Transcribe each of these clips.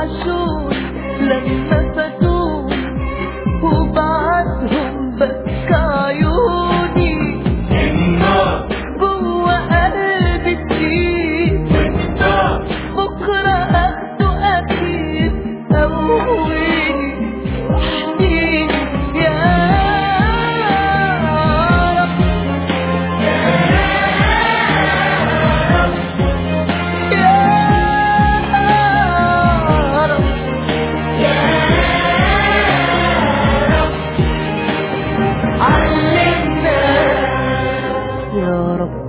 وحشوني لما فاتوني وبعدهم بكى عيوني النار جوه قلبي سنين والنار بكرة أخده أكيد قويني وحديني يا رب يا رب علمنا يا رب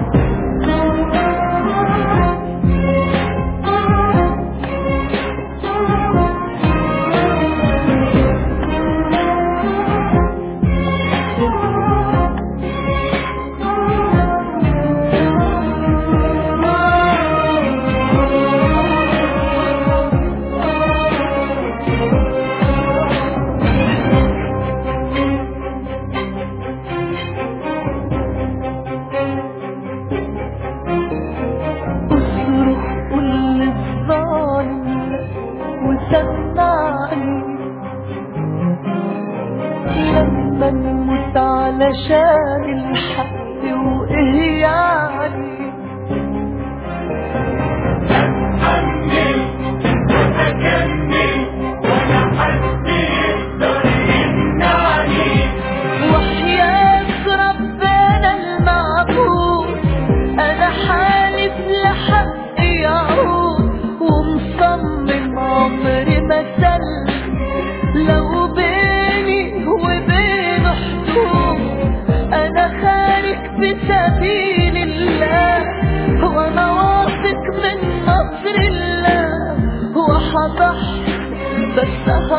اصرخ قول للظالم لا وسمعني لما نموت علشان الحق وايه يعني أتحمل وأكمل ولا حد يقدر يمنعني وحياة ربنا المعبود أنا حالف لحق يعود ومصمم عمري ما سلم لو بيني وبينه حدود أنا خارج في سبيل الله وأنا واثق من نصر الله وحضحي بس